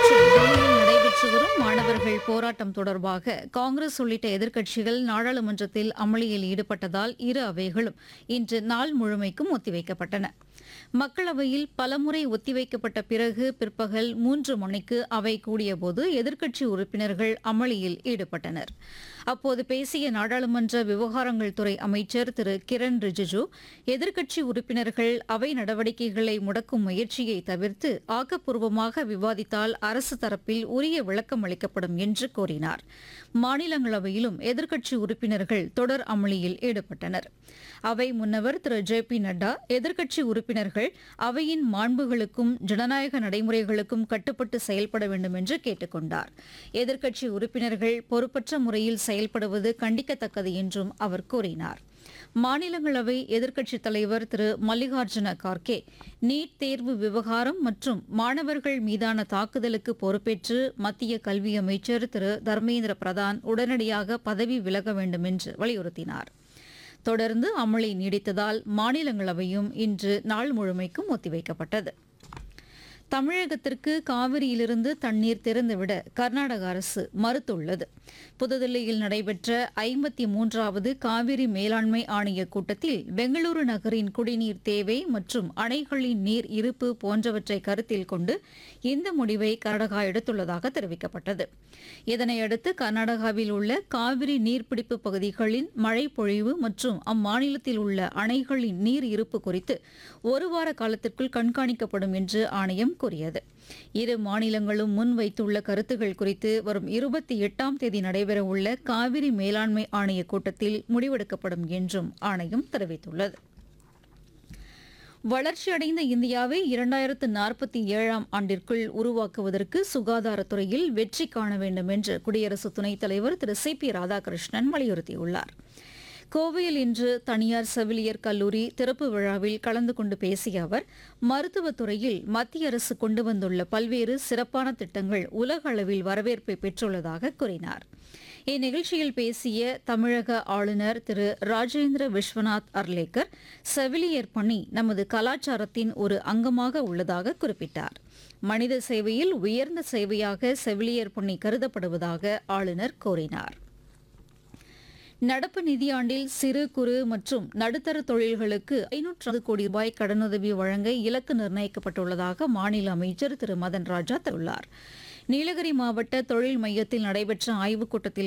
மற்றும் டெல்லியில் நடைபெற்று வரும் மாணவர்கள் போராட்டம் தொடர்பாக காங்கிரஸ் உள்ளிட்ட எதிர்க்கட்சிகள் நாடாளுமன்றத்தில் அமளியில் ஈடுபட்டதால் இரு அவைகளும் இன்று நாள் முழுமைக்கும் ஒத்திவைக்கப்பட்டன மக்களவையில் பலமுறை ஒத்திவைக்கப்பட்ட பிறகு பிற்பகல் மூன்று மணிக்கு அவை கூடியபோது எதிர்க்கட்சி உறுப்பினர்கள் அமளியில் ஈடுபட்டனர் அப்போது பேசிய நாடாளுமன்ற விவகாரங்கள் துறை அமைச்சர் திரு கிரண் ரிஜிஜு எதிர்க்கட்சி உறுப்பினர்கள் அவை நடவடிக்கைகளை முடக்கும் முயற்சியை தவிர்த்து ஆக்கப்பூர்வமாக விவாதித்தால் அரசு தரப்பில் உரிய விளக்கம் அளிக்கப்படும் என்று கூறினார் மாநிலங்களவையிலும் எதிர்க்கட்சி உறுப்பினர்கள் தொடர் அமளியில் ஈடுபட்டனர் அவை முன்னவர் திரு ஜே பி நட்டா எதிர்க்கட்சி உறுப்பினர்கள் அவையின் மாண்புகளுக்கும் ஜனநாயக நடைமுறைகளுக்கும் கட்டுப்பட்டு செயல்பட வேண்டும் என்று கேட்டுக் கொண்டார் எதிர்க்கட்சி உறுப்பினர்கள் பொறுப்பற்ற முறையில் செயல்படுவது கண்டிக்கத்தக்கது என்றும் அவர் கூறினார் மாநிலங்களவை எதிர்க்கட்சித் தலைவர் திரு மல்லிகார்ஜுன கார்கே நீட் தேர்வு விவகாரம் மற்றும் மாணவர்கள் மீதான தாக்குதலுக்கு பொறுப்பேற்று மத்திய கல்வி அமைச்சர் திரு தர்மேந்திர பிரதான் உடனடியாக பதவி விலக வேண்டும் என்று வலியுறுத்தினார் தொடர்ந்து அமளி நீடித்ததால் மாநிலங்களவையும் இன்று நாள் முழுமைக்கும் ஒத்திவைக்கப்பட்டது தமிழகத்திற்கு காவிரியிலிருந்து தண்ணீர் திறந்துவிட கர்நாடக அரசு மறுத்துள்ளது புதுதில்லியில் நடைபெற்ற ஐம்பத்தி மூன்றாவது காவிரி மேலாண்மை ஆணைய கூட்டத்தில் பெங்களூரு நகரின் குடிநீர் தேவை மற்றும் அணைகளின் நீர் இருப்பு போன்றவற்றை கருத்தில் கொண்டு இந்த முடிவை கர்நாடகா எடுத்துள்ளதாக தெரிவிக்கப்பட்டது இதனையடுத்து கர்நாடகாவில் உள்ள காவிரி நீர்பிடிப்பு பகுதிகளின் மழை பொழிவு மற்றும் அம்மாநிலத்தில் உள்ள அணைகளின் நீர் இருப்பு குறித்து ஒரு வார காலத்திற்குள் கண்காணிக்கப்படும் என்று ஆணையம் கூறியது இரு மாநிலங்களும் முன்வைத்துள்ள கருத்துகள் குறித்து வரும் இருபத்தி எட்டாம் தேதி நடைபெறவுள்ள காவிரி மேலாண்மை ஆணைய கூட்டத்தில் முடிவெடுக்கப்படும் என்றும் ஆணையம் தெரிவித்துள்ளது வளர்ச்சியடைந்த இந்தியாவை இரண்டாயிரத்து நாற்பத்தி ஏழாம் ஆண்டிற்குள் உருவாக்குவதற்கு சுகாதாரத்துறையில் வெற்றி காண வேண்டும் என்று குடியரசு துணைத் தலைவர் திரு சி பி ராதாகிருஷ்ணன் வலியுறுத்தியுள்ளார் கோவையில் இன்று தனியார் செவிலியர் கல்லூரி திறப்பு விழாவில் கலந்து கொண்டு பேசிய அவர் மருத்துவத் துறையில் மத்திய அரசு கொண்டு வந்துள்ள பல்வேறு சிறப்பான திட்டங்கள் உலக அளவில் வரவேற்பை பெற்றுள்ளதாக கூறினார் இந்நிகழ்ச்சியில் பேசிய தமிழக ஆளுநர் திரு ராஜேந்திர விஸ்வநாத் அர்லேக்கர் செவிலியர் பணி நமது கலாச்சாரத்தின் ஒரு அங்கமாக உள்ளதாக குறிப்பிட்டார் மனித சேவையில் உயர்ந்த சேவையாக செவிலியர் பணி கருதப்படுவதாக ஆளுநர் கூறினார் நடப்பு நிதியாண்டில் சிறு குறு மற்றும் நடுத்தர தொழில்களுக்கு ஐநூற்று கோடி ரூபாய் கடனுதவி வழங்க இலக்கு நிர்ணயிக்கப்பட்டுள்ளதாக மாநில அமைச்சர் திரு மதன் ராஜா தெரிவித்துள்ளார் நீலகிரி மாவட்ட தொழில் மையத்தில் நடைபெற்ற ஆய்வுக் கூட்டத்தில்